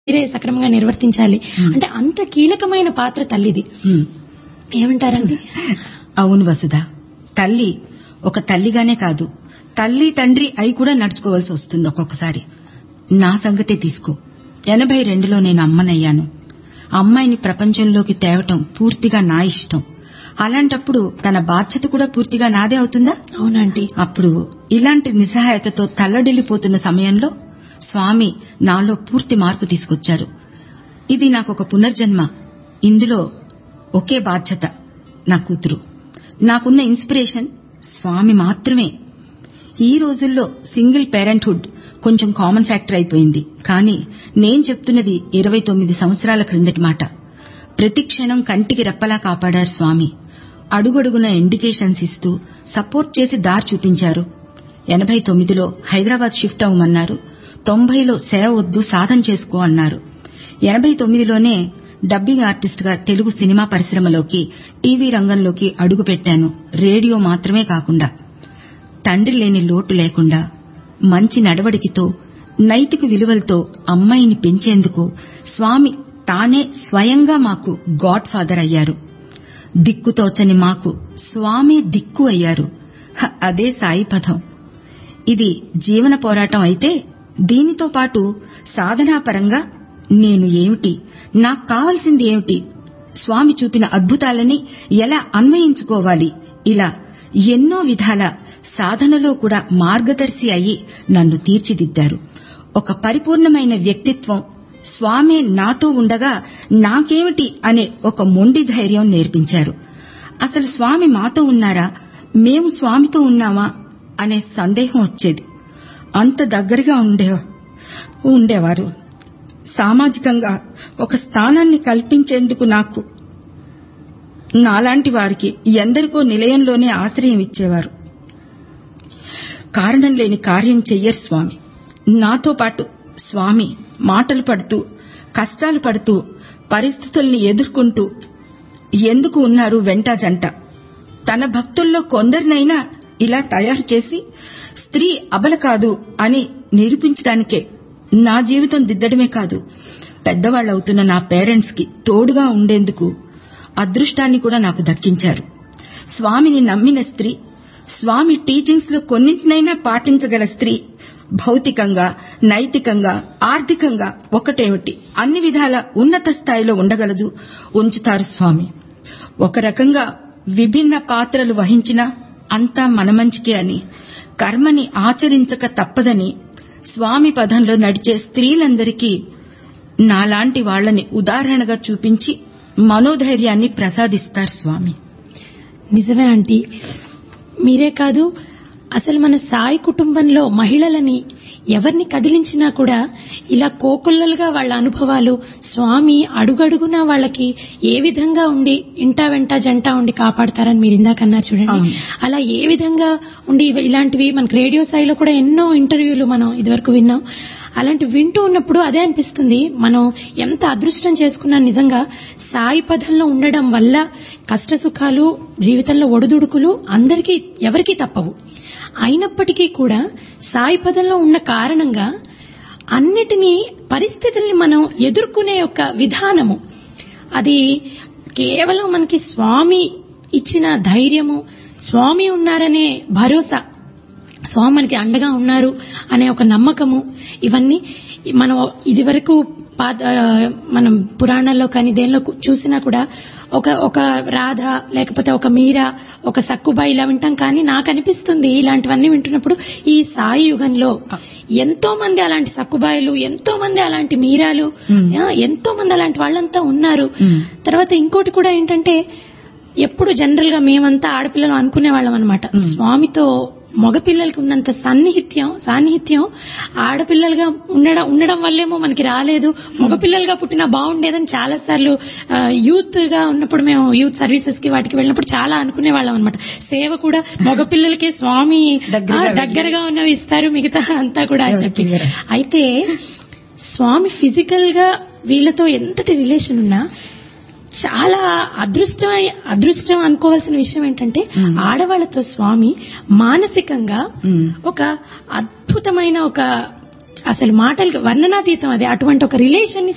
మీరే సక్రమంగా నిర్వర్తించాలి అంటే అంత కీలకమైన పాత్ర తల్లిది ఉమ్. ఏమంటారండి అవును వసుధ తల్లి ఒక తల్లిగానే కాదు తల్లి తండ్రి అయి కూడా నడుచుకోవాల్సి వస్తుంది ఒక్కొక్కసారి నా సంగతే తీసుకో ఎనభై రెండులో నేను అమ్మనయ్యాను అమ్మాయిని ప్రపంచంలోకి తేవటం పూర్తిగా నా ఇష్టం అలాంటప్పుడు తన బాధ్యత కూడా పూర్తిగా నాదే అవుతుందా అవునండి అప్పుడు ఇలాంటి నిస్సహాయతతో తల్లడిల్లిపోతున్న సమయంలో స్వామి నాలో పూర్తి మార్పు తీసుకొచ్చారు ఇది నాకు ఒక పునర్జన్మ ఇందులో ఒకే బాధ్యత నా కూతురు నాకున్న ఇన్స్పిరేషన్ స్వామి మాత్రమే ఈ రోజుల్లో సింగిల్ పేరెంట్హుడ్ కొంచెం కామన్ ఫ్యాక్టర్ అయిపోయింది కానీ నేను చెప్తున్నది ఇరవై తొమ్మిది సంవత్సరాల క్రిందటి మాట ప్రతి క్షణం కంటికి రెప్పలా కాపాడారు స్వామి అడుగడుగున ఇండికేషన్స్ ఇస్తూ సపోర్ట్ చేసి దారి చూపించారు ఎనభై తొమ్మిదిలో హైదరాబాద్ షిఫ్ట్ అవ్వమన్నారు తొంభైలో సేవ వద్దు సాధన చేసుకో అన్నారు ఎనభై తొమ్మిదిలోనే డబ్బింగ్ ఆర్టిస్ట్ గా తెలుగు సినిమా పరిశ్రమలోకి టీవీ రంగంలోకి అడుగుపెట్టాను రేడియో మాత్రమే కాకుండా తండ్రి లేని లోటు లేకుండా మంచి నడవడికితో నైతిక విలువలతో అమ్మాయిని పెంచేందుకు స్వామి తానే స్వయంగా మాకు గాడ్ ఫాదర్ అయ్యారు దిక్కుతోచని మాకు స్వామి దిక్కు అయ్యారు హ, అదే సాయి పదం ఇది జీవన పోరాటం అయితే దీనితో పాటు సాధనాపరంగా నేను ఏమిటి నాకు కావలసింది ఏమిటి స్వామి చూపిన అద్భుతాలని ఎలా అన్వయించుకోవాలి ఇలా ఎన్నో విధాల సాధనలో కూడా మార్గదర్శి అయి నన్ను తీర్చిదిద్దారు ఒక పరిపూర్ణమైన వ్యక్తిత్వం స్వామే నాతో ఉండగా నాకేమిటి అనే ఒక మొండి ధైర్యం నేర్పించారు అసలు స్వామి మాతో ఉన్నారా మేము స్వామితో ఉన్నామా అనే సందేహం వచ్చేది అంత దగ్గరగా ఉండే ఉండేవారు సామాజికంగా ఒక స్థానాన్ని కల్పించేందుకు నాకు నాలాంటి వారికి ఎందరికో నిలయంలోనే ఆశ్రయం ఇచ్చేవారు కారణం లేని కార్యం చెయ్యరు స్వామి నాతో పాటు స్వామి మాటలు పడుతూ కష్టాలు పడుతూ పరిస్థితుల్ని ఎదుర్కొంటూ ఎందుకు ఉన్నారు వెంట జంట తన భక్తుల్లో కొందరినైనా ఇలా తయారు చేసి స్త్రీ అబల కాదు అని నిరూపించడానికే నా జీవితం దిద్దడమే కాదు పెద్దవాళ్లవుతున్న నా పేరెంట్స్ కి తోడుగా ఉండేందుకు అదృష్టాన్ని కూడా నాకు దక్కించారు స్వామిని నమ్మిన స్త్రీ స్వామి టీచింగ్స్ లో కొన్నింటినైనా పాటించగల స్త్రీ భౌతికంగా నైతికంగా ఆర్థికంగా ఒకటేమిటి అన్ని విధాల ఉన్నత స్థాయిలో ఉండగలదు ఉంచుతారు స్వామి ఒక రకంగా విభిన్న పాత్రలు వహించినా అంతా మన మంచికే అని కర్మని ఆచరించక తప్పదని స్వామి పదంలో నడిచే స్త్రీలందరికీ నాలాంటి వాళ్ళని ఉదాహరణగా చూపించి మనోధైర్యాన్ని ప్రసాదిస్తారు స్వామి నిజమే ఆంటీ మీరే కాదు అసలు మన సాయి కుటుంబంలో మహిళలని ఎవరిని కదిలించినా కూడా ఇలా కోకొల్లలుగా వాళ్ళ అనుభవాలు స్వామి అడుగడుగునా వాళ్ళకి ఏ విధంగా ఉండి ఇంటా వెంట జంట ఉండి కాపాడతారని మీరు ఇందాక అన్నారు చూడండి అవును. అలా ఏ విధంగా ఉండి ఇవ- ఇలాంటివి మనకు రేడియో స్థాయిలో కూడా ఎన్నో ఇంటర్వ్యూలు మనం ఇదివరకు విన్నాం అలాంటి వింటూ ఉన్నప్పుడు అదే అనిపిస్తుంది మనం ఎంత అదృష్టం చేసుకున్నా నిజంగా సాయి పదంలో ఉండడం వల్ల కష్ట సుఖాలు జీవితంలో ఒడిదుడుకులు అందరికీ ఎవరికీ తప్పవు అయినప్పటికీ కూడా సాయి పదంలో ఉన్న కారణంగా అన్నిటినీ పరిస్థితుల్ని మనం ఎదుర్కొనే ఒక విధానము అది కేవలం మనకి స్వామి ఇచ్చిన ధైర్యము స్వామి ఉన్నారనే భరోసా స్వామి మనకి అండగా ఉన్నారు అనే ఒక నమ్మకము ఇవన్నీ మనం ఇది వరకు పాత ఆ, మనం పురాణాల్లో కానీ దేనిలో కు- చూసినా కూడా ఒక ఒక రాధ లేకపోతే ఒక మీరా ఒక సక్కుబాయి ఇలా వింటాం కానీ నాకు అనిపిస్తుంది ఇలాంటివన్నీ వింటున్నప్పుడు ఈ సాయి యుగంలో ఎంతో మంది అలాంటి సక్కుబాయిలు ఎంతో మంది అలాంటి మీరాలు మ్మ్. ఆ, ఎంతో మంది అలాంటి వాళ్ళంతా ఉన్నారు మ్మ్. తర్వాత ఇంకోటి కూడా ఏంటంటే ఎప్పుడు జనరల్ గా మేమంతా ఆడపిల్లలు అనుకునే వాళ్ళం అనమాట స్వామితో మగపిల్లలకి ఉన్నంత సన్నిహిత్యం సాన్నిహిత్యం ఆడపిల్లలుగా ఉండడం ఉండడం వల్లేమో మనకి రాలేదు మగపిల్లలుగా పుట్టినా బాగుండేదని చాలా సార్లు యూత్ గా ఉన్నప్పుడు మేము యూత్ సర్వీసెస్ కి వాటికి వెళ్ళినప్పుడు చాలా అనుకునే వాళ్ళం అనమాట సేవ కూడా మగపిల్లలకే స్వామి దగ్గరగా ఆ, వెళ్ళి. దగ్గరగా ఉన్నవి ఇస్తారు మిగతా అంతా కూడా అని చెప్పి ఎవరికి ఇవ్వరు. అయితే స్వామి ఫిజికల్ గా వీళ్ళతో ఎంతటి రిలేషన్ ఉన్నా చాలా అదృష్టం అదృష్టం అనుకోవాల్సిన విషయం ఏంటంటే మ్మ్. ఆడవాళ్లతో స్వామి మానసికంగా మ్మ్. ఒక అద్భుతమైన ఒక అసలు మాటలకి వర్ణనాతీతం అది అటువంటి ఒక రిలేషన్ ని